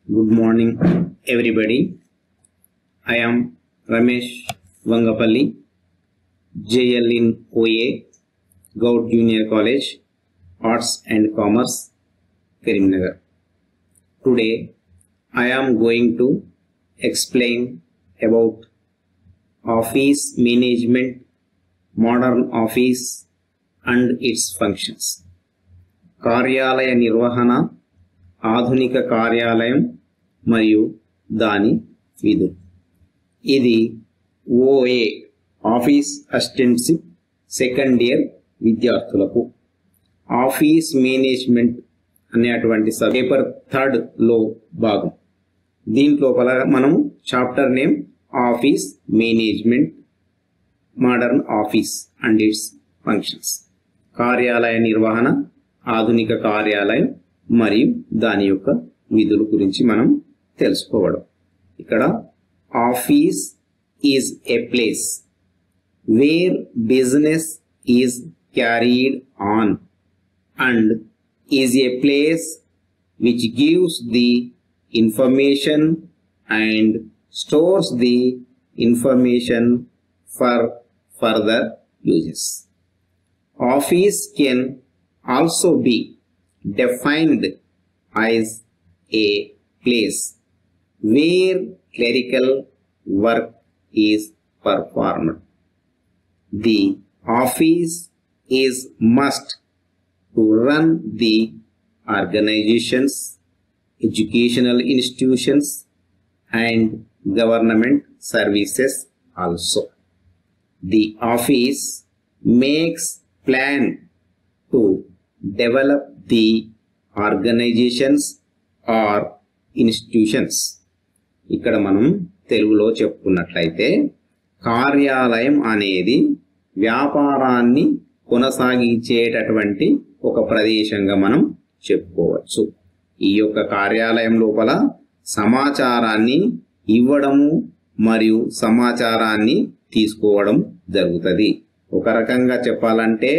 Good morning, everybody. I am Ramesh Vangapalli, JL in OA, Gout Junior College, Arts and Commerce, Karimnagar. Today, I am going to explain about office management, modern office, and its functions. కార్యాలయ నిర్వహణ ఆధునిక కార్యాలయం మరియు దాని విధులు ఇది OA office assistantship second year విద్యార్థులకు office management అనేటువంటి సబ్ పేపర్ థర్డ్ లో భాగం దీంట్లోపల మనం chapter name office management modern office and its functions కార్యాలయ నిర్వహణ ఆధునిక కార్యాలయం మరియు దాని యొక్క విధుల గురించి మనం తెలుసుకోవడం ఇక్కడ office is a place where business is carried on and is a place which gives the information and stores the information for further uses office can also be defined as a place where clerical work is performed. The office is must to run the organizations, educational institutions, and government services also. The office makes plan to develop the organizations or institutions ఇక్కడ మనం తెలుగులో చెప్పుకున్నట్లయితే కార్యాలయం అనేది వ్యాపారాన్ని కొనసాగించేటటువంటి ఒక ప్రదేశంగా మనం చెప్పుకోవచ్చు ఈ యొక్క కార్యాలయం లోపల సమాచారాన్ని ఇవ్వడము మరియు సమాచారాన్ని తీసుకోవడం జరుగుతుంది ఒక రకంగా చెప్పాలంటే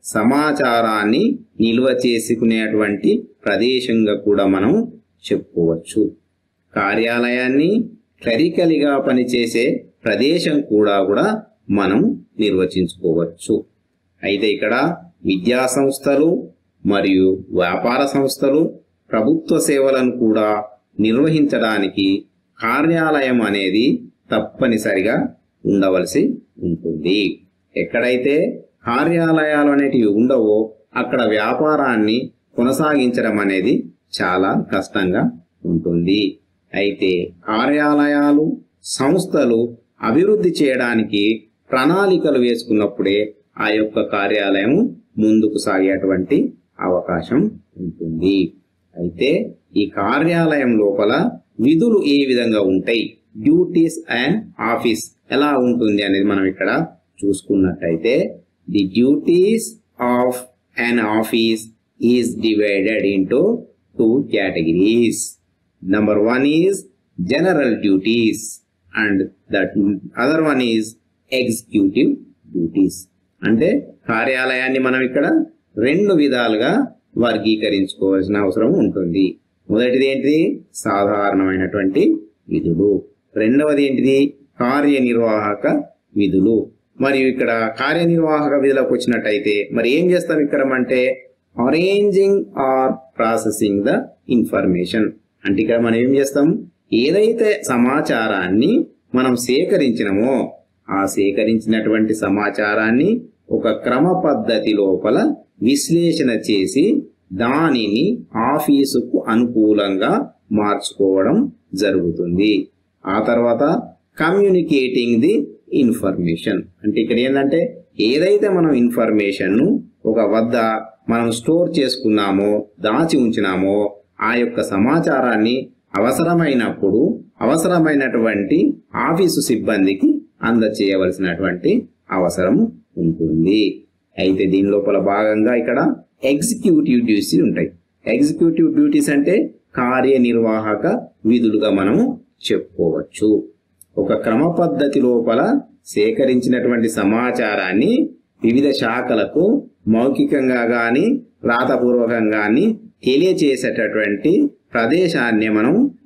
సమాచారాన్ని నిల్వ చేసుకునేటువంటి ప్రదేశంగా కూడా మనం చెప్పుకోవచ్చు కార్యాలయాన్ని క్లరికలిగా పనిచేసే ప్రదేశం కూడా కూడా మనం నిర్వచించుకోవచ్చు అయితే ఇక్కడ విద్యా సంస్థలు మరియు వ్యాపార సంస్థలు ప్రభుత్వ సేవలను కూడా నిర్వహించడానికి కార్యాలయం అనేది తప్పనిసరిగా ఉండవలసి ఉంటుంది ఎక్కడైతే కార్యాలయాలు అనేటివి ఉండవో అక్కడ వ్యాపారాన్ని కొనసాగించడం అనేది చాలా కష్టంగా ఉంటుంది అయితే కార్యాలయాలు సంస్థలు అభివృద్ధి చేయడానికి ప్రణాళికలు వేసుకున్నప్పుడే ఆ యొక్క కార్యాలయం ముందుకు సాగేటువంటి అవకాశం ఉంటుంది అయితే ఈ కార్యాలయం లోపల విధులు ఏ విధంగా ఉంటాయి డ్యూటీస్ అండ్ ఆఫీస్ ఎలా ఉంటుంది అనేది మనం ఇక్కడ చూసుకున్నట్టయితే the duties of an office is divided into two categories number one is general duties and that other one is executive duties అంటే కార్యాలయాన్ని మనం ఇక్కడ రెండు విధాలుగా వర్గీకరించుకోవాల్సిన అవసరం ఉంటుంది మొదటిది ఏంటిది సాధారణమైనటువంటి విధులు రెండవది ఏంటిది కార్యనిర్వాహక విధులు మరియు ఇక్కడ కార్యనిర్వాహక విధులకు వచ్చినట్టయితే మరి ఏం చేస్తాం ఇక్కడ అంటే arranging or processing the information అంటే ఇక్కడ మనం ఏం చేస్తాం ఏదైతే సమాచారాన్ని మనం సేకరించినమో ఆ సేకరించినటువంటి సమాచారాన్ని ఒక క్రమ పద్ధతి లోపల విశ్లేషణ చేసి దానిని ఆఫీసుకు అనుకూలంగా మార్చుకోవడం జరుగుతుంది ఆ తర్వాత కమ్యూనికేటింగ్ ది ఇన్ఫర్మేషన్ అంటే ఇక్కడ ఏంటంటే ఏదైతే మనం ఇన్ఫర్మేషన్ ను ఒక వద్ద మనం స్టోర్ చేసుకున్నామో దాచి ఉంచినామో ఆ యొక్క సమాచారాన్ని అవసరమైనప్పుడు అవసరమైనటువంటి ఆఫీసు సిబ్బందికి అందచేయవలసినటువంటి అవసరం ఉంటుంది అయితే దీని లోపల భాగంగా ఇక్కడ ఎగ్జిక్యూటివ్ డ్యూటీస్ ఉంటాయి ఎగ్జిక్యూటివ్ డ్యూటీస్ అంటే కార్యనిర్వాహక విధులుగా మనము చెప్పుకోవచ్చు ఒక క్రమ పద్ధతి లోపల సేకరించినటువంటి సమాచారాన్ని వివిధ శాఖలకు మౌఖికంగా గాని రాతపూర్వకంగా గాని తెలియచేసేటటువంటి ప్రదేశాన్ని మనం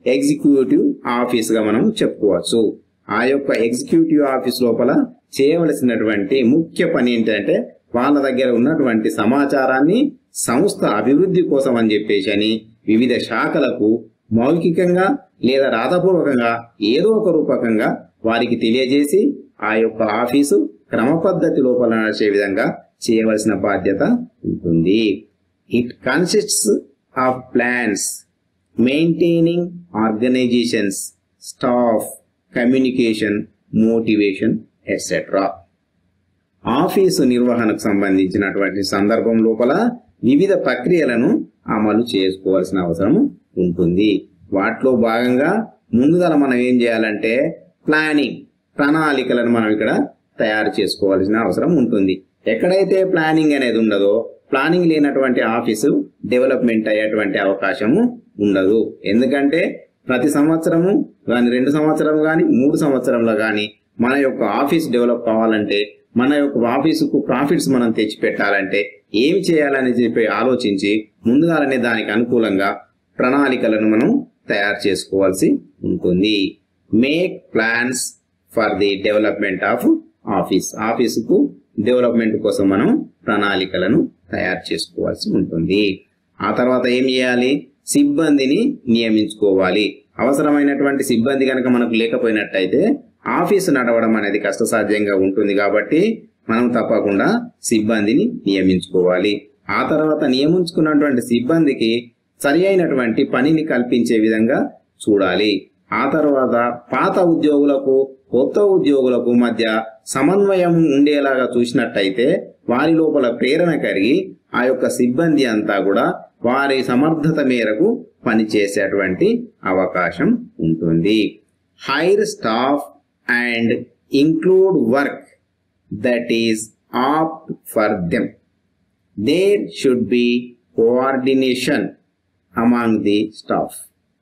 ఎగ్జిక్యూటివ్ ఆఫీస్ గా మనం చెప్పుకోవచ్చు ఆ యొక్క ఎగ్జిక్యూటివ్ ఆఫీస్ లోపల చేయవలసినటువంటి ముఖ్య పని ఏంటంటే వాళ్ళ దగ్గర ఉన్నటువంటి సమాచారాన్ని సంస్థ అభివృద్ధి కోసం అని చెప్పేసి అని వివిధ శాఖలకు మౌఖికంగా లేదా రాతపూర్వకంగా ఏదో ఒక రూపకంగా వారికి తెలియజేసి ఆ యొక్క ఆఫీసు క్రమ పద్ధతి లోపల నడిచే విధంగా చేయవలసిన బాధ్యత ఉంటుంది it consists of plans maintaining organisations staff communication motivation etcetera office నిర్వహణకు సంబంధించినటువంటి సందర్భం లోపల వివిధ ప్రక్రియలను అమలు చేసుకోవాల్సిన అవసరం ఉంటుంది వాటిలో భాగంగా ముందుగా మనం ఏం చేయాలంటే ప్లానింగ్ ప్రణాళికలను మనం ఇక్కడ తయారు చేసుకోవాల్సిన అవసరం ఉంటుంది ఎక్కడైతే ప్లానింగ్ అనేది ఉండదో ప్లానింగ్ లేనటువంటి ఆఫీసు డెవలప్మెంట్ అయ్యేటువంటి అవకాశము ఉండదు ఎందుకంటే ప్రతి సంవత్సరము కానీ రెండు సంవత్సరం కానీ మూడు సంవత్సరంలో కానీ మన యొక్క ఆఫీస్ డెవలప్ కావాలంటే మన యొక్క ఆఫీసుకు ప్రాఫిట్స్ మనం తెచ్చిపెట్టాలంటే ఏమి చేయాలని చెప్పి ఆలోచించి ముందుగానే దానికి అనుకూలంగా ప్రణాళికలను మనం తయారు చేసుకోవాల్సి ఉంటుంది make plans for the development of office ఆఫీసుకు డెవలప్మెంట్ కోసం మనం ప్రణాళికలను తయారు చేసుకోవాల్సి ఉంటుంది ఆ తర్వాత ఏం చేయాలి సిబ్బందిని నియమించుకోవాలి అవసరమైనటువంటి సిబ్బంది కనుక మనకు లేకపోయినట్టయితే ఆఫీసు నడవడం అనేది కష్టసాధ్యంగా ఉంటుంది కాబట్టి మనం తప్పకుండా సిబ్బందిని నియమించుకోవాలి ఆ తర్వాత నియమించుకున్నటువంటి సిబ్బందికి సరి అయినటువంటి పనిని కల్పించే విధంగా చూడాలి ఆ తర్వాత పాత ఉద్యోగులకు కొత్త ఉద్యోగులకు మధ్య సమన్వయం ఉండేలాగా చూసినట్టయితే వారి లోపల ప్రేరణ కలిగి ఆ యొక్క సిబ్బంది అంతా కూడా వారి సమర్థత మేరకు పనిచేసేటువంటి అవకాశం ఉంటుంది hire staff and include work that is apt for them there should be coordination among the staff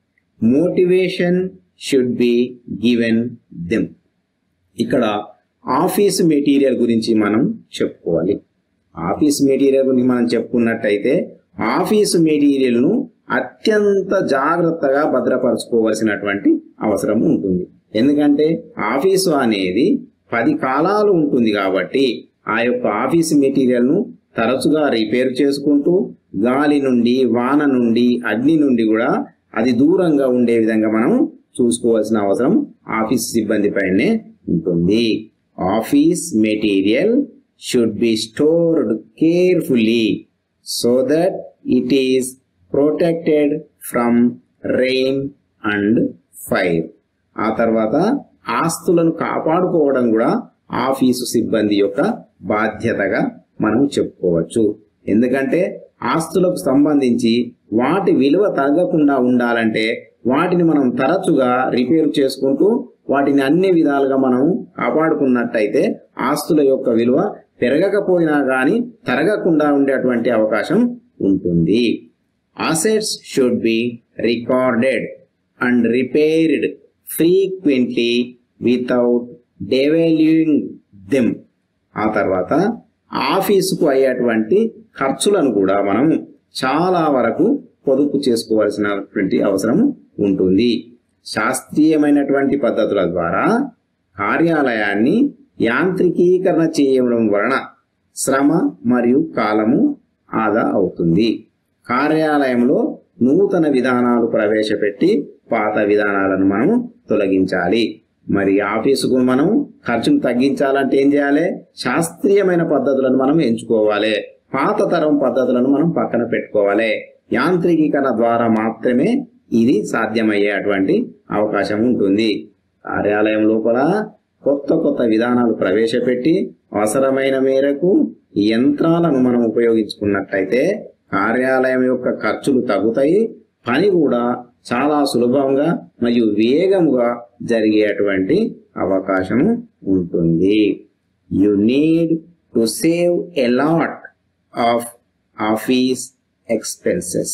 motivation should be given them ఇక్కడ ఆఫీస్ మెటీరియల్ గురించి మనం చెప్పుకోవాలి ఆఫీస్ మెటీరియల్ గురించి మనం చెప్పుకున్నట్టయితే ఆఫీస్ మెటీరియల్ను అత్యంత జాగ్రత్తగా భద్రపరచుకోవలసినటువంటి అవసరం ఉంటుంది ఎందుకంటే ఆఫీసు అనేది పది కాలాలు ఉంటుంది కాబట్టి ఆ యొక్క ఆఫీస్ మెటీరియల్ను తరచుగా రిపేర్ చేసుకుంటూ గాలి నుండి వాన నుండి అగ్ని నుండి కూడా అది దూరంగా ఉండే విధంగా మనం చూసుకోవాల్సిన అవసరం ఆఫీస్ సిబ్బంది పైనే ఉంటుంది office material should be stored carefully so that it is protected from rain and fire ఆ తర్వాత ఆస్తులను కాపాడుకోవడం కూడా ఆఫీసు సిబ్బంది యొక్క బాధ్యతగా మనం చెప్పుకోవచ్చు ఎందుకంటే ఆస్తులకు సంబంధించి వాటి విలువ తగ్గకుండా ఉండాలంటే వాటిని మనం తరచుగా రిపేర్ చేసుకుంటూ వాటిని అన్ని విధాలుగా మనం కాపాడుకున్నట్టయితే ఆస్తుల యొక్క విలువ పెరగకపోయినా కానీ తరగకుండా ఉండేటువంటి అవకాశం ఉంటుంది assets should be recorded and repaired frequently without devaluing them ఆ తర్వాత ఆఫీసుకు అయ్యేటువంటి ఖర్చులను కూడా మనం చాలా వరకు పొదుపు చేసుకోవాల్సినటువంటి అవసరం ఉంటుంది శాస్త్రీయమైనటువంటి పద్ధతుల ద్వారా కార్యాలయాన్ని యాంత్రికీకరణ చేయడం వలన శ్రమ మరియు కాలము ఆదా అవుతుంది కార్యాలయంలో నూతన విధానాలు ప్రవేశపెట్టి పాత విధానాలను మనం తొలగించాలి మరి ఆఫీసుకు మనం ఖర్చును తగ్గించాలంటే ఏం చేయాలి శాస్త్రీయమైన పద్ధతులను మనం ఎంచుకోవాలి పాత తరం పద్ధతులను మనం పక్కన పెట్టుకోవాలి యాంత్రికీకరణ ద్వారా మాత్రమే ఇది సాధ్యమయ్యేటువంటి అవకాశం ఉంటుంది కార్యాలయం లోపల కొత్త కొత్త విధానాలు ప్రవేశపెట్టి అవసరమైన మేరకు యంత్రాలను మనం ఉపయోగించుకున్నట్లయితే కార్యాలయం యొక్క ఖర్చులు తగ్గుతాయి పని కూడా చాలా సులభంగా మరియు వేగముగా జరిగేటువంటి అవకాశం ఉంటుంది you need to save a lot of office expenses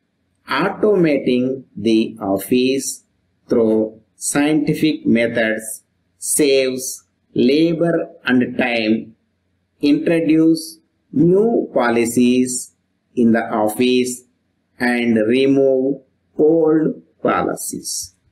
automating the office through scientific methods saves labor and time introduce new policies in the office and remove old policies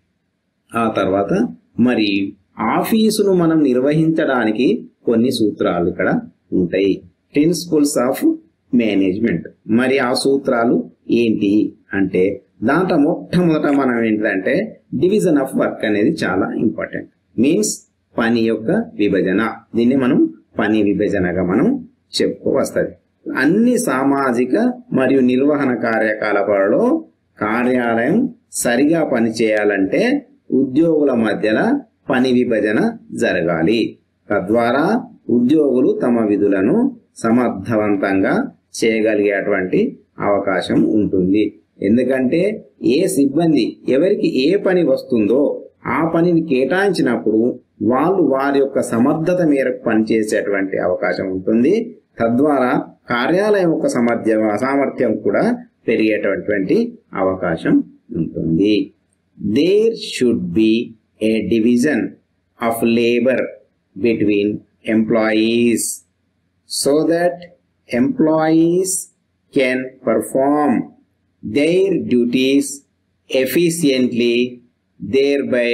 ఆ తర్వాత మరి ఆఫీసును మనం నిర్వహించడానికి కొన్ని సూత్రాలు ఇక్కడ ఉంటాయి ప్రిన్సిపల్స్ ఆఫ్ మేనేజ్మెంట్ మరి ఆ సూత్రాలు ఏంటి అంటే దాంట్లో మొట్టమొదట మనం ఏంటంటే డివిజన్ ఆఫ్ వర్క్ అనేది చాలా ఇంపార్టెంట్ మీన్స్ పని యొక్క విభజన దీన్ని మనం పని విభజనగా మనం చెప్పుకోవస్తుంది అన్ని సామాజిక మరియు నిర్వహణ కార్యకలాపాలలో కార్యాలయం సరిగా పనిచేయాలంటే ఉద్యోగుల మధ్యలో పని విభజన జరగాలి తద్వారా ఉద్యోగులు తమ విధులను సమర్థవంతంగా చేయగలిగేటువంటి అవకాశం ఉంటుంది ఎందుకంటే ఏ సిబ్బంది ఎవరికి ఏ పని వస్తుందో ఆ పనిని కేటాయించినప్పుడు వాళ్ళు వారి యొక్క సమర్థత మేరకు పనిచేసేటువంటి అవకాశం ఉంటుంది తద్వారా కార్యాలయం యొక్క సమర్థ్య సామర్థ్యం కూడా పెరిగేటటువంటి అవకాశం ఉంటుంది there should be a division of labour between employees so that employees can perform their duties efficiently, thereby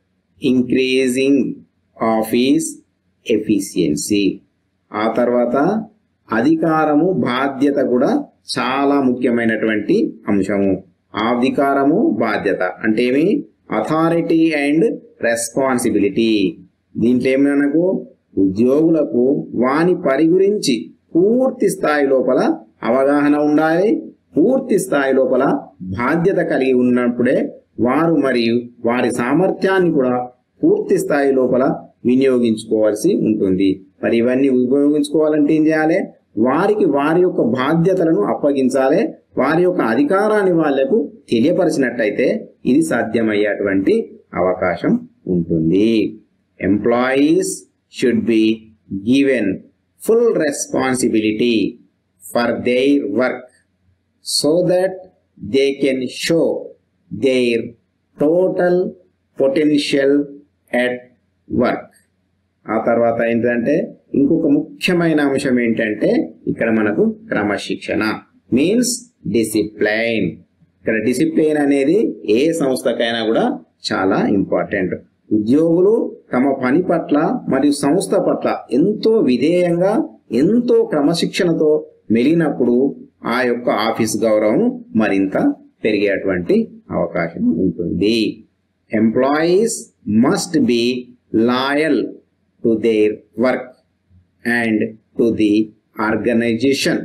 increasing office efficiency. ఆ తర్వాత అధికారము బాధ్యత కూడా చాలా ముఖ్యమైనటువంటి అంశము ఆ అధికారము బాధ్యత అంటే ఏమి అథారిటీ అండ్ రెస్పాన్సిబిలిటీ దీంట్లో ఏమి మనకు ఉద్యోగులకు వాని పని గురించి పూర్తి స్థాయి లోపల అవగాహన ఉండాలి పూర్తి స్థాయి లోపల బాధ్యత కలిగి ఉన్నప్పుడే వారు మరియు వారి సామర్థ్యాన్ని కూడా పూర్తి స్థాయి లోపల వినియోగించుకోవాల్సి ఉంటుంది మరి ఇవన్నీ ఉపయోగించుకోవాలంటే ఏం చేయాలి వారికి వారి యొక్క బాధ్యతలను అప్పగించాలి వారి యొక్క అధికారాన్ని వాళ్లకు తెలియపరిచినట్టయితే ఇది సాధ్యమయ్యేటువంటి అవకాశం ఉంటుంది employees should be given full responsibility for their work so that they can show their total potential at work. ఆ తర్వాత ఏంటంటే ఇంకొక ముఖ్యమైన అంశం ఏంటంటే ఇక్కడ మనకు క్రమశిక్షణ మీన్స్ డిసిప్లైన్ ఇక్కడ డిసిప్లైన్ అనేది ఏ సంస్థకైనా కూడా చాలా ఇంపార్టెంట్ ఉద్యోగులు తమ పని పట్ల మరియు సంస్థ పట్ల ఎంతో విధేయంగా ఎంతో క్రమశిక్షణతో మెలిగినప్పుడు ఆ యొక్క ఆఫీస్ గౌరవం మరింత పెరిగేటువంటి అవకాశం ఉంటుంది employees must be loyal to their work and to the organisation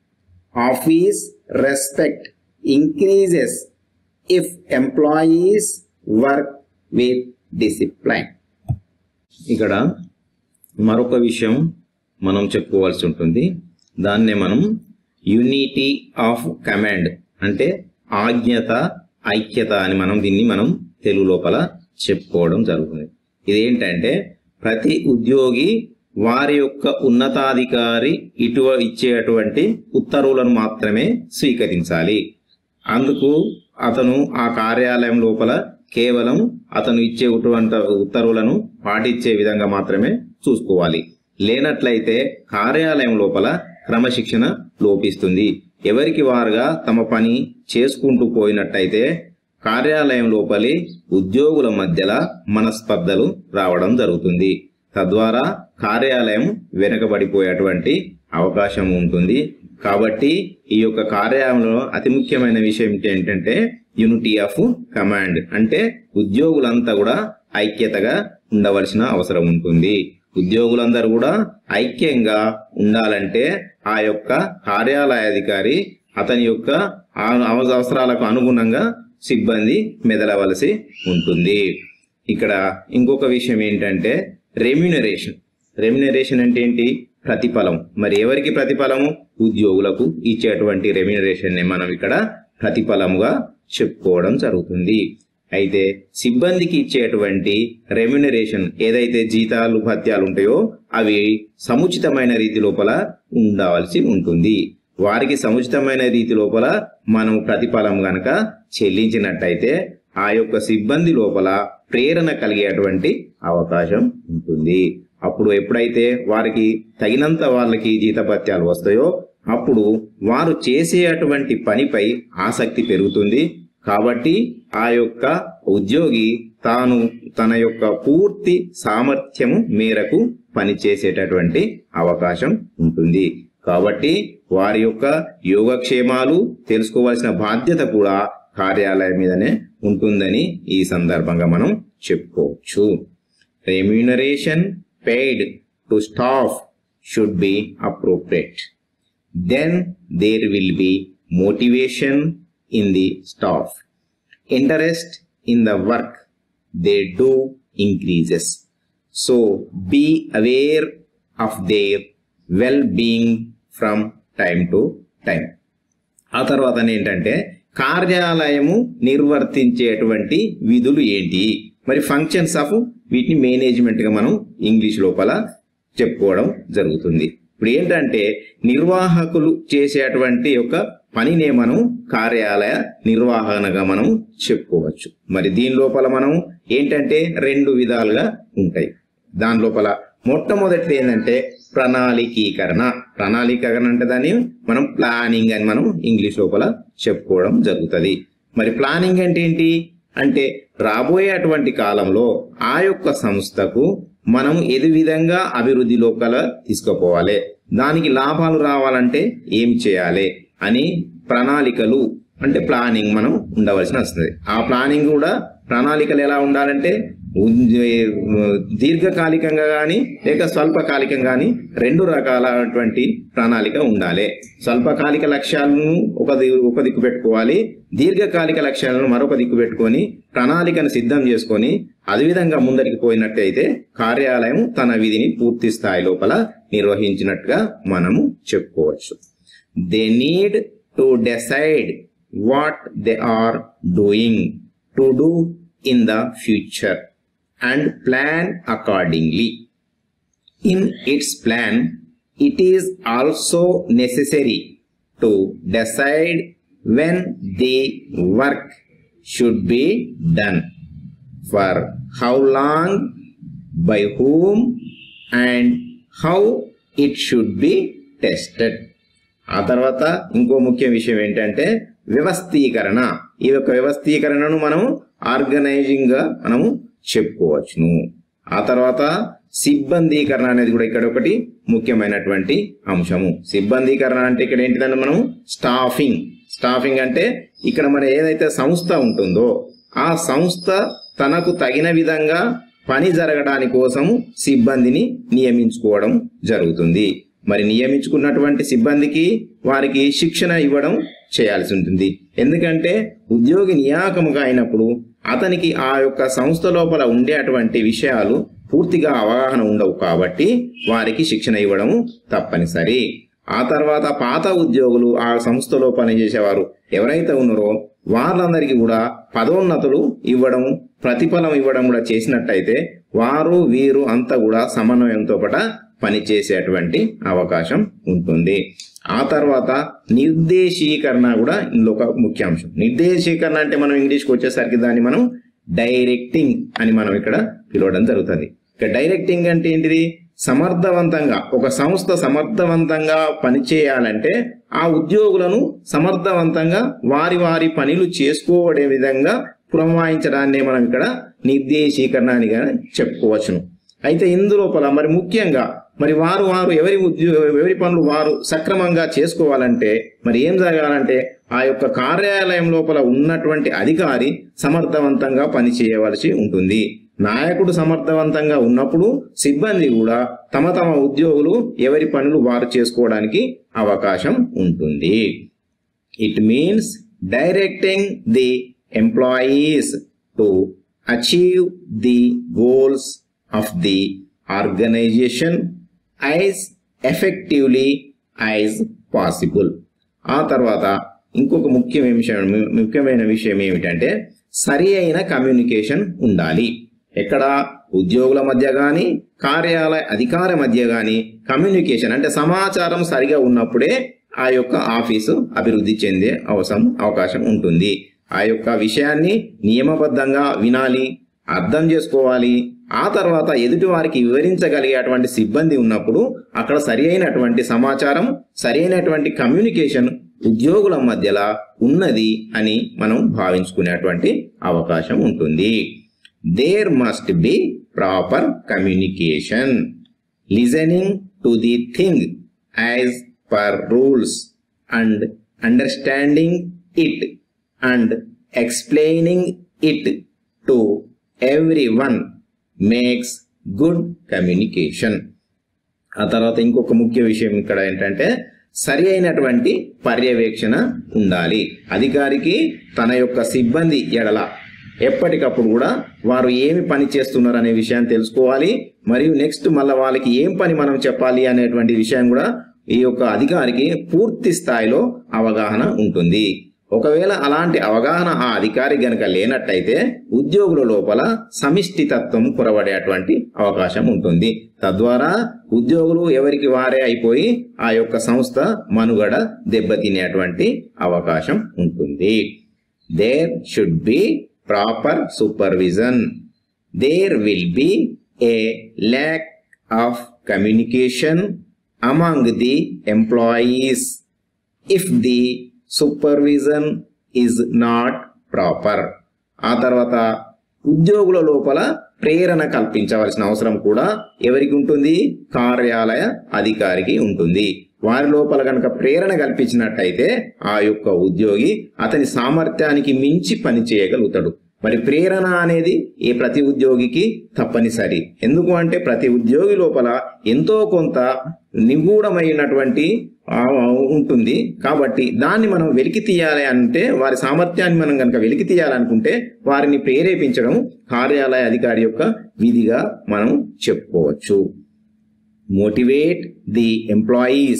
office respect increases if employees work with discipline ఇక్కడ మరొక విషయం మనం చెప్పుకోవాల్సి ఉంటుంది దాన్నే మనం యూనిటీ ఆఫ్ కమాండ్ అంటే ఆజ్ఞత ఐక్యత అని మనం దీన్ని మనం తెలుగు లోపల చెప్పుకోవడం జరుగుతుంది ఇదేంటంటే ప్రతి ఉద్యోగి వారి యొక్క ఉన్నతాధికారి ఇటు ఇచ్చేటువంటి ఉత్తర్వులను మాత్రమే స్వీకరించాలి అందుకు అతను ఆ కార్యాలయం లోపల కేవలం అతను ఇచ్చేటువంటి ఉత్తర్వులను పాటించే విధంగా మాత్రమే చూసుకోవాలి లేనట్లయితే కార్యాలయం లోపల క్రమశిక్షణ లోపిస్తుంది ఎవరికి వారుగా తమ పని చేసుకుంటూ పోయినట్టయితే కార్యాలయం లోపలి ఉద్యోగుల మధ్యలో మనస్పర్ధలు రావడం జరుగుతుంది తద్వారా కార్యాలయం వెనుకబడిపోయేటువంటి అవకాశం ఉంటుంది కాబట్టి ఈ యొక్క కార్యాలయంలో అతి ముఖ్యమైన విషయం ఏంటంటే యూనిటీ ఆఫ్ కమాండ్ అంటే ఉద్యోగులంతా కూడా ఐక్యతగా ఉండవలసిన అవసరం ఉంటుంది ఉద్యోగులందరూ కూడా ఐక్యంగా ఉండాలంటే ఆ యొక్క కార్యాలయాధికారి అతని యొక్క ఆ- అవసరాలకు అనుగుణంగా సిబ్బంది మెదలవలసి ఉంటుంది ఇక్కడ ఇంకొక విషయం ఏంటంటే రెమ్యునరేషన్ రెమ్యునరేషన్ అంటే ఏంటి ప్రతిఫలం మరి ఎవరికి ప్రతిఫలము ఉద్యోగులకు ఇచ్చేటువంటి రెమ్యునరేషన్ ని మనం ఇక్కడ ప్రతిఫలముగా చెప్పుకోవడం జరుగుతుంది అయితే సిబ్బందికి ఇచ్చేటువంటి రెమ్యునరేషన్ ఏదైతే జీతాలు భత్యాలు ఉంటాయో అవి సముచితమైన రీతి లోపల ఉండవలసి ఉంటుంది వారికి సముచితమైన రీతి లోపల మనం ప్రతిఫలం గనక చెల్లించినట్టయితే ఆ యొక్క సిబ్బంది లోపల ప్రేరణ కలిగేటువంటి అవకాశం ఉంటుంది అప్పుడు ఎప్పుడైతే వారికి తగినంత వాళ్ళకి జీతభత్యాలు వస్తాయో అప్పుడు వారు చేసేటువంటి పనిపై ఆసక్తి పెరుగుతుంది కాబట్టి ఆ యొక్క ఉద్యోగి తాను తన యొక్క పూర్తి సామర్థ్యము మేరకు పనిచేసేటటువంటి అవకాశం ఉంటుంది కాబట్టి వారి యొక్క యోగక్షేమాలు తెలుసుకోవాల్సిన బాధ్యత కూడా కార్యాలయం మీదనే ఉంటుందని ఈ సందర్భంగా మనం చెప్పుకోవచ్చు remuneration paid to staff should be appropriate then there will be motivation in the staff interest in the work they do increases so be aware of their well being from time to time ఆ తర్వాత ఏంటంటే కార్యాలయము నిర్వర్తించేటువంటి విధులు ఏంటి మరి functions of వీటిని management గా మనం English లోపల చెప్పుకోవడం జరుగుతుంది ఇప్పుడు ఏంటంటే నిర్వాహకులు చేసేటువంటి యొక్క పనినే మనం కార్యాలయ నిర్వహణగా మనం చెప్పుకోవచ్చు మరి దీని లోపల మనం ఏంటంటే రెండు విధాలుగా ఉంటాయి దాని లోపల మొట్టమొదటిది ఏంటంటే ప్రణాళికీకరణ ప్రణాళికీకరణ అంటే దాన్ని మనం ప్లానింగ్ అని మనం ఇంగ్లీష్ లోపల చెప్పుకోవడం జరుగుతుంది మరి ప్లానింగ్ అంటే ఏంటి అంటే రాబోయేటువంటి కాలంలో ఆ యొక్క సంస్థకు మనం ఏది విధంగా అభివృద్ధి లోపల తీసుకుపోవాలి దానికి లాభాలు రావాలంటే ఏం చేయాలి అని ప్రణాళికలు అంటే ప్లానింగ్ మనం ఉండవలసి వస్తుంది ఆ ప్లానింగ్ కూడా ప్రణాళికలు ఎలా ఉండాలంటే ఉద్- దీర్ఘకాలికంగా కానీ లేక స్వల్పకాలికంగా కానీ రెండు రకాలైనటువంటి ప్రణాళిక ఉండాలి స్వల్పకాలిక లక్ష్యాలను ఒక ది- ఒక దిక్కు పెట్టుకోవాలి దీర్ఘకాలిక లక్ష్యాలను మరొక దిక్కు పెట్టుకొని ప్రణాళికను సిద్ధం చేసుకొని అదేవిధంగా ముందరికి పోయినట్టయితే కార్యాలయం తన విధిని పూర్తి స్థాయి లోపల నిర్వహించినట్టుగా మనము చెప్పుకోవచ్చు they need to decide what they are doing to do in the future and plan accordingly in its plan, it is also necessary to decide when the work should be done, for how long, by whom, and how it should be tested. ఆ తర్వాత ఇంకో ముఖ్య విషయం ఏంటంటే వ్యవస్థీకరణ ఈ యొక్క వ్యవస్థీకరణను మనము organising గా మనము చెప్పుకోవచ్చును ఆ తర్వాత సిబ్బందీకరణ అనేది కూడా ఇక్కడ ఒకటి ముఖ్యమైనటువంటి అంశము సిబ్బందీకరణ అంటే ఇక్కడ ఏంటిదంటే మనం స్టాఫింగ్ స్టాఫింగ్ అంటే ఇక్కడ మన ఏదైతే సంస్థ ఉంటుందో ఆ సంస్థ తనకు తగిన విధంగా పని జరగడానికి కోసము సిబ్బందిని నియమించుకోవడం జరుగుతుంది మరి నియమించుకున్నటువంటి సిబ్బందికి వారికి శిక్షణ ఇవ్వడం చేయాల్సి ఉంటుంది ఎందుకంటే ఉద్యోగి నియామకముగా అయినప్పుడు అతనికి ఆ యొక్క సంస్థ లోపల ఉండేటువంటి విషయాలు పూర్తిగా అవగాహన ఉండవు కాబట్టి వారికి శిక్షణ ఇవ్వడం తప్పనిసరి ఆ తర్వాత పాత ఉద్యోగులు ఆ సంస్థలో పనిచేసేవారు ఎవరైతే ఉన్నారో వాళ్ళందరికీ కూడా పదోన్నతులు ఇవ్వడం ప్రతిఫలం ఇవ్వడం కూడా చేసినట్టయితే వారు వీరు అంతా కూడా సమన్వయంతో పట పనిచేసేటువంటి అవకాశం ఉంటుంది ఆ తర్వాత నిర్దేశీకరణ కూడా ఇందులో ఒక ముఖ్యాంశం నిర్దేశీకరణ అంటే మనం ఇంగ్లీష్కి వచ్చేసరికి దాన్ని మనం డైరెక్టింగ్ అని మనం ఇక్కడ పిలవడం జరుగుతుంది ఇక డైరెక్టింగ్ అంటే ఏంటిది సమర్థవంతంగా ఒక సంస్థ సమర్థవంతంగా పనిచేయాలంటే ఆ ఉద్యోగులను సమర్థవంతంగా వారి వారి పనులు చేసుకోవడే విధంగా పురమాయించడాన్ని మనం ఇక్కడ నిర్దేశీకరణ అని చెప్పుకోవచ్చును అయితే ఇందులోపల మరి ముఖ్యంగా మరి వారు వారు ఎవరి ఉద్యోగ ఎవరి పనులు వారు సక్రమంగా చేసుకోవాలంటే మరి ఏం జరగాలంటే ఆ యొక్క కార్యాలయం లోపల ఉన్నటువంటి అధికారి సమర్థవంతంగా పనిచేయవలసి ఉంటుంది నాయకుడు సమర్థవంతంగా ఉన్నప్పుడు సిబ్బంది కూడా తమ తమ ఉద్యోగులు ఎవరి పనులు వారు చేసుకోవడానికి అవకాశం ఉంటుంది it means directing the employees to achieve the goals of the organisation as effectively as possible ఆ తర్వాత ఇంకొక ముఖ్యమైన విషయం ముఖ్యమైన విషయం ఏమిటంటే సరి అయిన కమ్యూనికేషన్ ఉండాలి ఎక్కడ ఉద్యోగుల మధ్య కానీ కార్యాలయ అధికార మధ్య కానీ కమ్యూనికేషన్ అంటే సమాచారం సరిగా ఉన్నప్పుడే ఆ యొక్క ఆఫీసు అభివృద్ధి చెందే అవసరం అవకాశం ఉంటుంది ఆ యొక్క విషయాన్ని నియమబద్ధంగా వినాలి అర్థం చేసుకోవాలి ఆ తర్వాత ఎదుటి వారికి వివరించగలిగేటువంటి సిబ్బంది ఉన్నప్పుడు అక్కడ సరి అయినటువంటి సమాచారం సరి అయినటువంటి కమ్యూనికేషన్ ఉద్యోగుల మధ్యలో ఉన్నది అని మనం భావించుకునేటువంటి అవకాశం ఉంటుంది there must be proper communication listening to the thing as per rules and understanding it and explaining it to everyone makes good communication ఆ తర్వాత ఇంకొక ముఖ్య విషయం ఇక్కడ ఏంటంటే సరి అయినటువంటి పర్యవేక్షణ ఉండాలి అధికారికి తన యొక్క సిబ్బంది ఎడల ఎప్పటికప్పుడు కూడా వారు ఏమి పని చేస్తున్నారు అనే విషయాన్ని తెలుసుకోవాలి మరియు నెక్స్ట్ మళ్ళీ వాళ్ళకి ఏం పని మనం చెప్పాలి అనేటువంటి విషయం కూడా ఈ యొక్క అధికారికి పూర్తి స్థాయిలో అవగాహన ఉంటుంది ఒకవేళ అలాంటి అవగాహన ఆ అధికారి గనక లేనట్టయితే ఉద్యోగుల లోపల సమిష్టి తత్వం కొరబడేటువంటి అవకాశం ఉంటుంది తద్వారా ఉద్యోగులు ఎవరికి వారే అయిపోయి ఆ యొక్క సంస్థ మనుగడ దెబ్బతినేటువంటి అవకాశం ఉంటుంది there should be proper supervision there will be a lack of communication among the employees if the supervision is not proper ఆ తర్వాత ఉద్యోగుల లోపల ప్రేరణ కల్పించవలసిన అవసరం కూడా ఎవరికి ఉంటుంది కార్యాలయ అధికారికి ఉంటుంది వారి లోపల కనుక ప్రేరణ కల్పించినట్టయితే ఆ యొక్క ఉద్యోగి అతని సామర్థ్యానికి మించి పని చేయగలుగుతాడు మరి ప్రేరణ అనేది ఏ ప్రతి ఉద్యోగికి తప్పనిసరి ఎందుకు అంటే ప్రతి ఉద్యోగి లోపల ఎంతో కొంత నిగూఢమైనటువంటి ఆ, ఉంటుంది కాబట్టి దాన్ని మనం వెలికి తీయాలి అంటే వారి సామర్థ్యాన్ని మనం కనుక వెలికి తీయాలనుకుంటే వారిని ప్రేరేపించడం కార్యాలయ అధికారి యొక్క విధిగా మనం చెప్పుకోవచ్చు motivate the employees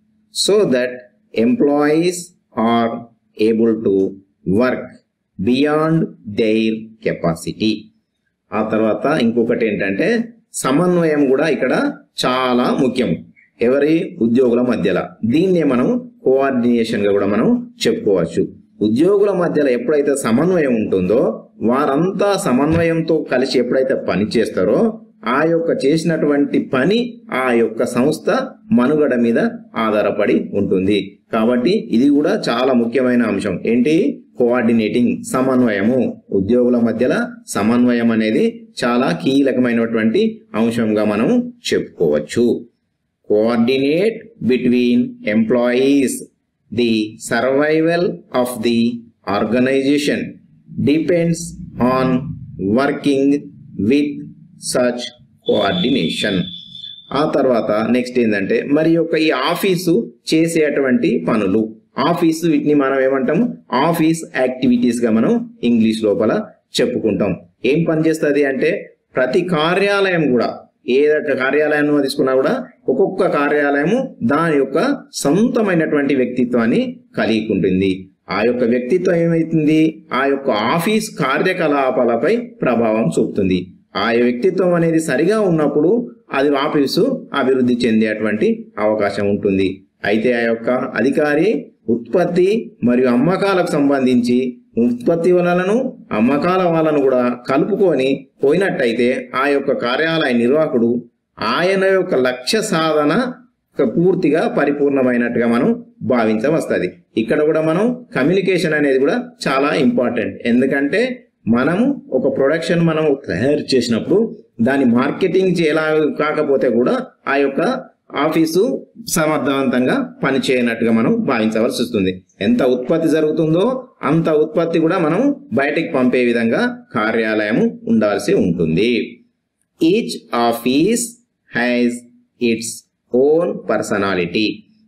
so that employees are able to work beyond their capacity ఆ తర్వాత ఇంకొకటి ఏంటంటే సమన్వయం కూడా ఇక్కడ చాలా ముఖ్యం ఎవరి ఉద్యోగుల మధ్యలో దీన్నే మనం కోఆర్డినేషన్ గా కూడా మనం చెప్పుకోవచ్చు ఉద్యోగుల మధ్యలో ఎప్పుడైతే సమన్వయం ఉంటుందో వారంతా సమన్వయంతో కలిసి ఎప్పుడైతే పని చేస్తారో ఆ యొక్క చేసినటువంటి పని ఆ యొక్క సంస్థ మనుగడ మీద ఆధారపడి ఉంటుంది కాబట్టి ఇది కూడా చాలా ముఖ్యమైన అంశం ఏంటి కోఆర్డినేటింగ్ సమన్వయము ఉద్యోగుల మధ్యలో సమన్వయం అనేది చాలా కీలకమైనటువంటి అంశంగా మనం చెప్పుకోవచ్చు coordinate between employees the survival of the organisation depends on working with such coordination ఆ తర్వాత నెక్స్ట్ ఏంటంటే మరి యొక్క ఈ ఆఫీసు చేసేటువంటి పనులు ఆఫీసు వీటిని మనం ఏమంటాము ఆఫీస్ యాక్టివిటీస్ గా మనం ఇంగ్లీష్ లోపల చెప్పుకుంటాం ఏం పని చేస్తుంది అంటే ప్రతి కార్యాలయం కూడా ఏ కార్యాలయం తీసుకున్నా కూడా ఒక్కొక్క కార్యాలయము దాని యొక్క సొంతమైనటువంటి వ్యక్తిత్వాన్ని కలిగి ఉంటుంది ఆ యొక్క వ్యక్తిత్వం ఏమైతుంది ఆ యొక్క ఆఫీస్ కార్యకలాపాలపై ప్రభావం చూపుతుంది ఆ వ్యక్తిత్వం అనేది సరిగా ఉన్నప్పుడు అది ఆఫీసు అభివృద్ధి చెందేటువంటి అవకాశం ఉంటుంది అయితే ఆ యొక్క అధికారి ఉత్పత్తి మరియు అమ్మకాలకు సంబంధించి ఉత్పత్తి వలనను అమ్మకాల వాళ్ళను కూడా కలుపుకొని పోయినట్టయితే ఆ యొక్క కార్యాలయ నిర్వాహకుడు ఆయన యొక్క లక్ష్య సాధన ఒక పూర్తిగా పరిపూర్ణమైనట్టుగా మనం భావించవస్తుంది ఇక్కడ కూడా మనం కమ్యూనికేషన్ అనేది కూడా చాలా ఇంపార్టెంట్ ఎందుకంటే మనము ఒక ప్రొడక్షన్ మనం తయారు చేసినప్పుడు దాని మార్కెటింగ్ చేయాల కాకపోతే కూడా ఆ యొక్క ఆఫీసు సమర్థవంతంగా పనిచేయనట్టుగా మనం భావించవలసి వస్తుంది ఎంత ఉత్పత్తి జరుగుతుందో అంత ఉత్పత్తి కూడా మనం బయటికి పంపే విధంగా కార్యాలయం ఉండాల్సి ఉంటుంది each office has its own personality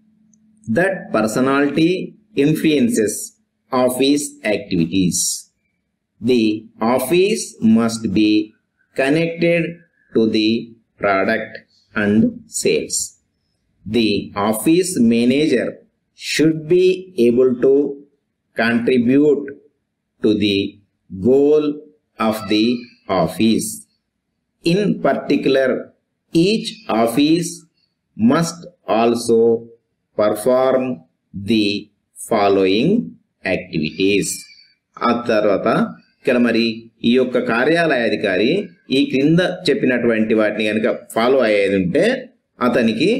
that personality influences office activities the office must be connected to the product and sales. The office manager should be able to contribute to the goal of the office. In particular, each office must also perform the following activities. ఆ తర్వాత ఇక్కడ మరి ఈ యొక్క కార్యాలయ అధికారి ఈ క్రింద చెప్పినటువంటి వాటిని కనుక ఫాలో అయ్యేది ఉంటే అతనికి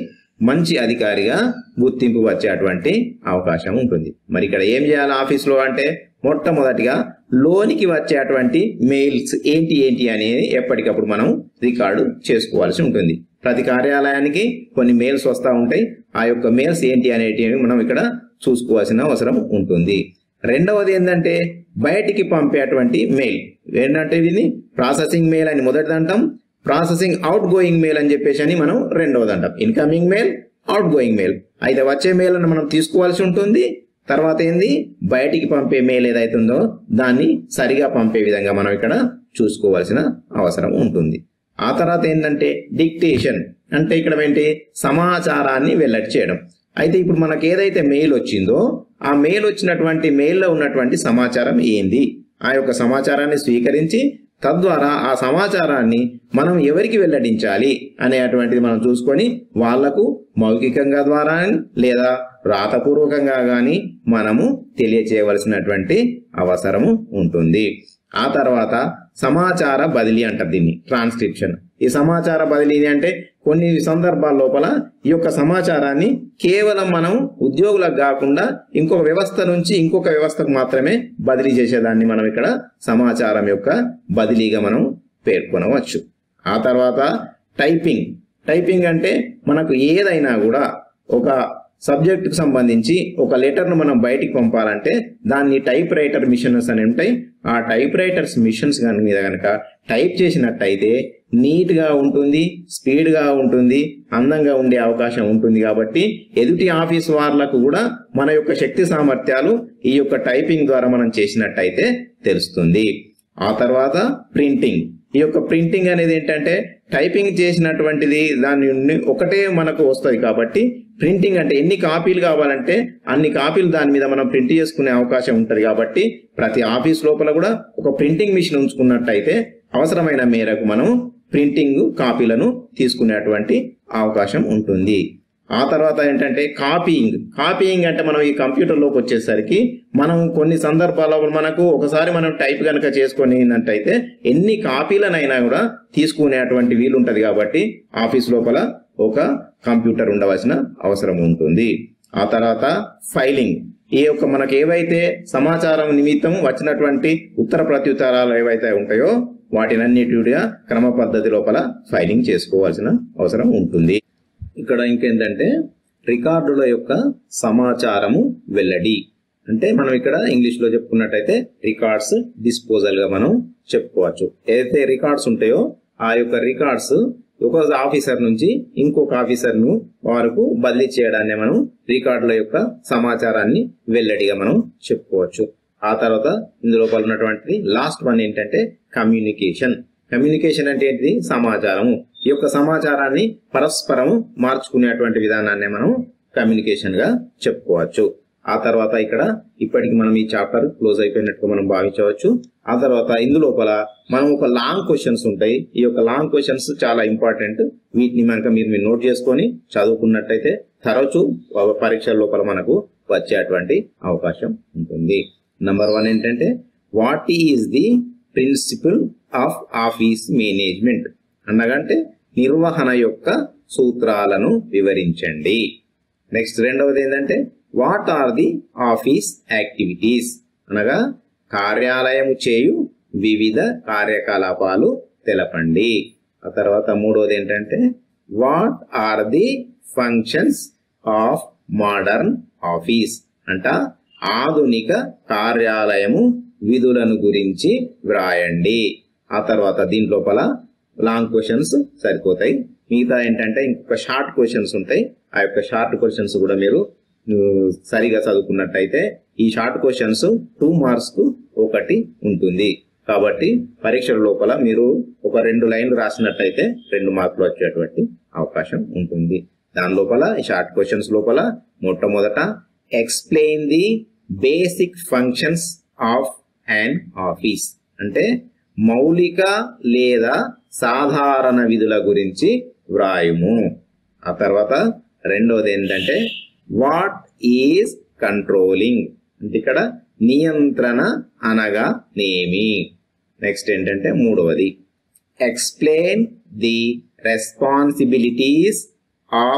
మంచి అధికారిగా గుర్తింపు వచ్చేటువంటి అవకాశం ఉంటుంది మరి ఇక్కడ ఏం చేయాలి ఆఫీస్లో అంటే మొట్టమొదటిగా లోనికి వచ్చేటువంటి మెయిల్స్ ఏంటి ఏంటి అనేది ఎప్పటికప్పుడు మనం రికార్డు చేసుకోవాల్సి ఉంటుంది ప్రతి కార్యాలయానికి కొన్ని మెయిల్స్ వస్తూ ఉంటాయి ఆ యొక్క మెయిల్స్ ఏంటి అనేటివి మనం ఇక్కడ చూసుకోవాల్సిన అవసరం ఉంటుంది రెండవది ఏంటంటే బయటికి పంపేటువంటి మెయిల్ ఏంటంటే ఇది ప్రాసెసింగ్ మెయిల్ అని మొదటిది అంటాం ప్రాసెసింగ్ అవుట్ గోయింగ్ మెయిల్ అని చెప్పేసి అని మనం రెండవది అంటాం incoming mail outgoing mail అయితే వచ్చే మెయిల్ మనం తీసుకోవాల్సి ఉంటుంది తర్వాత ఏంది బయటికి పంపే మెయిల్ ఏదైతే ఉందో దాన్ని సరిగా పంపే విధంగా మనం ఇక్కడ చూసుకోవాల్సిన అవసరం ఉంటుంది ఆ తర్వాత ఏంటంటే డిక్టేషన్ అంటే ఇక్కడ ఏంటి సమాచారాన్ని వెల్లడి చేయడం అయితే ఇప్పుడు మనకు ఏదైతే మెయిల్ వచ్చిందో ఆ మెయిల్ వచ్చినటువంటి మెయిల్లో ఉన్నటువంటి సమాచారం ఏంది ఆ యొక్క సమాచారాన్ని స్వీకరించి తద్వారా ఆ సమాచారాన్ని మనం ఎవరికి వెల్లడించాలి అనేటువంటిది మనం చూసుకొని వాళ్లకు మౌఖికంగా ద్వారా లేదా రాతపూర్వకంగా కానీ మనము తెలియచేయవలసినటువంటి అవసరము ఉంటుంది ఆ తర్వాత సమాచార బదిలీ అంటారు దీన్ని ట్రాన్స్క్రిప్షన్ ఈ సమాచార బదిలీ అంటే కొన్ని సందర్భాల లోపల ఈ యొక్క సమాచారాన్ని కేవలం మనం ఉద్యోగులకు కాకుండా ఇంకొక వ్యవస్థ నుంచి ఇంకొక వ్యవస్థకు మాత్రమే బదిలీ చేసేదాన్ని మనం ఇక్కడ సమాచారం యొక్క బదిలీగా మనం పేర్కొనవచ్చు ఆ తర్వాత టైపింగ్ టైపింగ్ అంటే మనకు ఏదైనా కూడా ఒక సబ్జెక్టుకు సంబంధించి ఒక లెటర్ను మనం బయటికి పంపాలంటే దాన్ని టైప్ రైటర్ మిషన్స్ అని ఉంటాయి ఆ టైప్ రైటర్స్ మిషన్స్ మీద కనుక టైప్ చేసినట్టయితే నీట్గా ఉంటుంది స్పీడ్గా ఉంటుంది అందంగా ఉండే అవకాశం ఉంటుంది కాబట్టి ఎదుటి ఆఫీస్ వాళ్ళకు కూడా మన యొక్క శక్తి సామర్థ్యాలు ఈ యొక్క టైపింగ్ ద్వారా మనం చేసినట్టయితే తెలుస్తుంది ఆ తర్వాత ప్రింటింగ్ ఈ యొక్క ప్రింటింగ్ అనేది ఏంటంటే టైపింగ్ చేసినటువంటిది దాని నుండి ఒకటే మనకు వస్తుంది కాబట్టి ప్రింటింగ్ అంటే ఎన్ని కాపీలు కావాలంటే అన్ని కాపీలు దాని మీద మనం ప్రింట్ చేసుకునే అవకాశం ఉంటుంది కాబట్టి ప్రతి ఆఫీస్ లోపల కూడా ఒక ప్రింటింగ్ మిషన్ ఉంచుకున్నట్టయితే అవసరమైన మేరకు మనం ప్రింటింగ్ కాపీలను తీసుకునేటువంటి అవకాశం ఉంటుంది ఆ తర్వాత ఏంటంటే కాపీయింగ్ కాపీయింగ్ అంటే మనం ఈ కంప్యూటర్లోకి వచ్చేసరికి మనం కొన్ని సందర్భాల్లో మనకు ఒకసారి మనం టైప్ కనుక చేసుకునేటట్టయితే ఎన్ని కాపీలనైనా కూడా తీసుకునేటువంటి వీలు ఉంటుంది కాబట్టి ఆఫీస్ లోపల ఒక కంప్యూటర్ ఉండవలసిన అవసరం ఉంటుంది ఆ తర్వాత ఫైలింగ్ ఈ యొక్క మనకు ఏవైతే సమాచారం నిమిత్తం వచ్చినటువంటి ఉత్తర ప్రత్యుత్తరాలు ఏవైతే ఉంటాయో వాటినన్నిటిగా క్రమ పద్ధతి లోపల ఫైలింగ్ చేసుకోవాల్సిన అవసరం ఉంటుంది ఇక్కడ ఇంకేంటంటే రికార్డుల యొక్క సమాచారము వెల్లడి అంటే మనం ఇక్కడ ఇంగ్లీష్ లో చెప్పుకున్నట్టయితే రికార్డ్స్ డిస్పోజల్ గా మనం చెప్పుకోవచ్చు ఏదైతే రికార్డ్స్ ఉంటాయో ఆ యొక్క రికార్డ్స్ ఒక ఆఫీసర్ నుంచి ఇంకొక ఆఫీసర్ ను వరకు బదిలీ చేయడాన్ని మనం రికార్డుల యొక్క సమాచారాన్ని వెల్లడిగా మనం చెప్పుకోవచ్చు ఆ తర్వాత ఇందులో ఉన్నటువంటిది లాస్ట్ వన్ ఏంటంటే కమ్యూనికేషన్ కమ్యూనికేషన్ అంటే ఏంటిది సమాచారము ఈ యొక్క సమాచారాన్ని పరస్పరము మార్చుకునేటువంటి విధానాన్ని మనం కమ్యూనికేషన్ గా చెప్పుకోవచ్చు ఆ తర్వాత ఇక్కడ ఇప్పటికి మనం ఈ చాప్టర్ క్లోజ్ అయిపోయినట్టుగా మనం భావించవచ్చు ఆ తర్వాత ఇందులోపల మనం ఒక లాంగ్ క్వశ్చన్స్ ఉంటాయి ఈ యొక్క లాంగ్ క్వశ్చన్స్ చాలా ఇంపార్టెంట్ వీటిని మనక మీరు మీరు నోట్ చేసుకొని చదువుకున్నట్టయితే తరచు పరీక్షల లోపల మనకు వచ్చేటువంటి అవకాశం ఉంటుంది నంబర్ వన్ ఏంటంటే what is the principle of office management అనగంటే నిర్వహణ యొక్క సూత్రాలను వివరించండి నెక్స్ట్ రెండవది ఏంటంటే what are the office activities అనగా కార్యాలయము చేయు వివిధ కార్యకలాపాలు తెలపండి ఆ తర్వాత మూడవది ఏంటంటే what are the functions of modern office అంట ఆధునిక కార్యాలయము విధులను గురించి వ్రాయండి ఆ తర్వాత దీంట్లోపల లాంగ్ క్వశ్చన్స్ సరిపోతాయి మిగతా ఏంటంటే ఇంకొక షార్ట్ క్వశ్చన్స్ ఉంటాయి ఆ యొక్క షార్ట్ క్వశ్చన్స్ కూడా మీరు ఉ, సరిగా చదువుకున్నట్టయితే ఈ షార్ట్ క్వశ్చన్స్ టూ మార్క్స్ కు ఒకటి ఉంటుంది కాబట్టి పరీక్షల లోపల మీరు ఒక రెండు లైన్లు రాసినట్టయితే రెండు మార్కులు వచ్చేటువంటి అవకాశం ఉంటుంది దాని లోపల ఈ షార్ట్ క్వశ్చన్స్ లోపల మొట్టమొదట explain the basic functions of an office అంటే మౌలిక లేదా సాధారణ విధుల గురించి వ్రాయుము ఆ తర్వాత రెండవది ఏంటంటే వాట్ ఈజ్ కంట్రోలింగ్ అంటే ఇక్కడ నియంత్రణ అనగా నేమి నెక్స్ట్ ఏంటంటే మూడవది explain the responsibilities of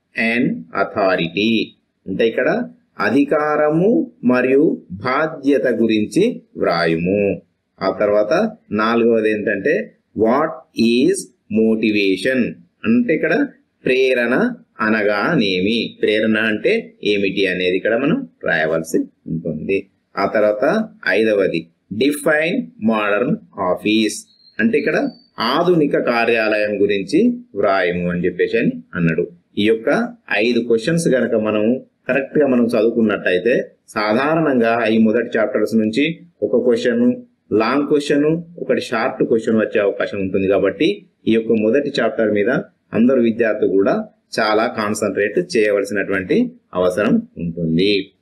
and authority అంటే ఇక్కడ అధికారము మరియు బాధ్యత గురించి వ్రాయుము ఆ తర్వాత నాలుగవది ఏంటంటే వాట్ ఈజ్ మోటివేషన్ అంటే ఇక్కడ ప్రేరణ అనగానేమి ప్రేరణ అంటే ఏమిటి అనేది ఇక్కడ మనం రాయవలసి ఉంటుంది ఆ తర్వాత ఐదవది డిఫైన్ మోడర్న్ ఆఫీస్ అంటే ఇక్కడ ఆధునిక కార్యాలయం గురించి వ్రాయము అని చెప్పేసి అని అన్నాడు ఈ యొక్క ఐదు క్వశ్చన్స్ గనక మనం కరెక్ట్ గా మనం చదువుకున్నట్టయితే సాధారణంగా ఈ మొదటి చాప్టర్స్ నుంచి ఒక క్వశ్చన్ లాంగ్ క్వశ్చన్ ఒకటి షార్ట్ క్వశ్చన్ వచ్చే అవకాశం ఉంటుంది కాబట్టి ఈ యొక్క మొదటి చాప్టర్ మీద అందరు విద్యార్థులు కూడా చాలా కాన్సన్ట్రేట్ చేయవలసినటువంటి అవసరం ఉంటుంది